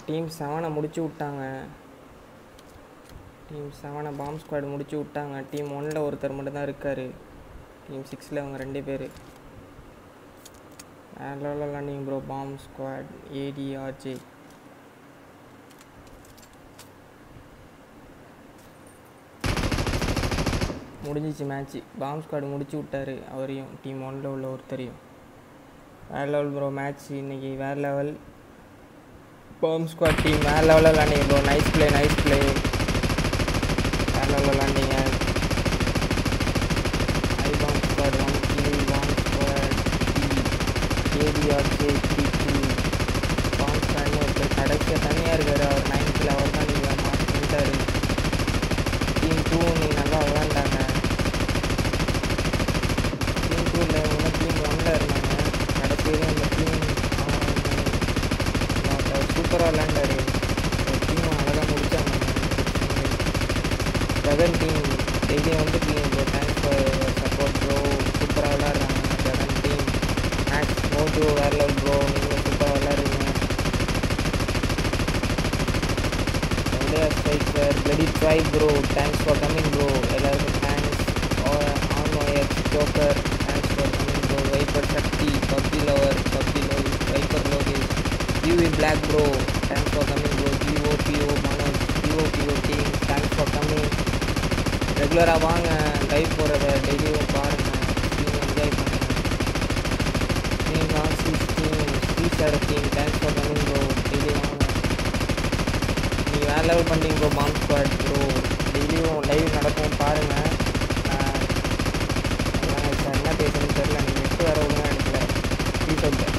team செவனை முடிச்சு விட்டாங்க team செவனை bomb squad முடிச்சு விட்டாங்க டீம் ஒன்னில் ஒருத்தர் மட்டும்தான் இருக்கார் டீம் சிக்ஸில் அவங்க ரெண்டு பேர் வேற லெவலில் விளாண்டிங்க ப்ரோ பாம் ஸ்குவாட் ஏடிஆர்ஜே முடிஞ்சிச்சு மேட்ச்சு பாம் ஸ்குவாட் முடிச்சு விட்டாரு அவரையும் டீம் ஒன்னில் உள்ள ஒருத்தரையும் வேறு லெவல் ப்ரோ மேட்ச் இன்னைக்கு வேறு லெவல் பாம் ஸ்குவாட் டீம் வேறு லெவலில் விளாண்டிங்க bro nice play nice play வேறு லெவலில் விளாண்டிங்க I bomb squad one kill bomb squad ATRJ three two bomb ஸ்குவாட்னு ஒருத்தர் கடைசியாக தனியாக இருக்கார் அவர் நைன்த்தில் அவர் தான் நீங்கள் மார்க் பண்ணிட்டாரு டீம் டூ நீ நல்லா விளாண்டாங்க டீம் டூவில் இவங்க டீம் ஒன்னில் இருந்தாங்க கடைசியில் இந்த டீம் அவர் சூப்பராக விளாண்டாரு டீம் அழகாக முடிச்சாங்க ஜெகன் டீம் டெய்லி வந்துருக்கீங்க bro thanks for support bro சூப்பராக விளாட்றாங்க ஜெகன் டீம் மேக்ஸ் மோஜோ வேறு லெவல் ப்ரோ நீங்கள் சூப்பராக விளாட்றீங்க Udaya striker bloody try bro thanks for coming bro எல்லாருக்கும் thanks on X joker thanks for coming bro viper Sakthi PUBG lover PUBG love viper Lokesh UV black bro thanks for coming bro GOPO Manoj GOPO team thanks for coming ரெகுலராக வாங்க live போகிறத டெய்லியும் பாருங்கள் நீங்கள் enjoy பண்ணுங்கள் team நாசிஸ் team ஸ்ரீசார team thanks for coming bro daily வாங்க நீ வேறு லெவல் பண்ணுறீங்க ப்ரோ பாம் ஸ்குவாட் ப்ரோ டெய்லியும் லைவ் நடக்கும் பாருங்கள் என்ன பேசுறதுன்னு தெரில நீங்கள் நெட் வேறு ஒழுங்காக எடுக்கல ப்ளீஸ் ஓகே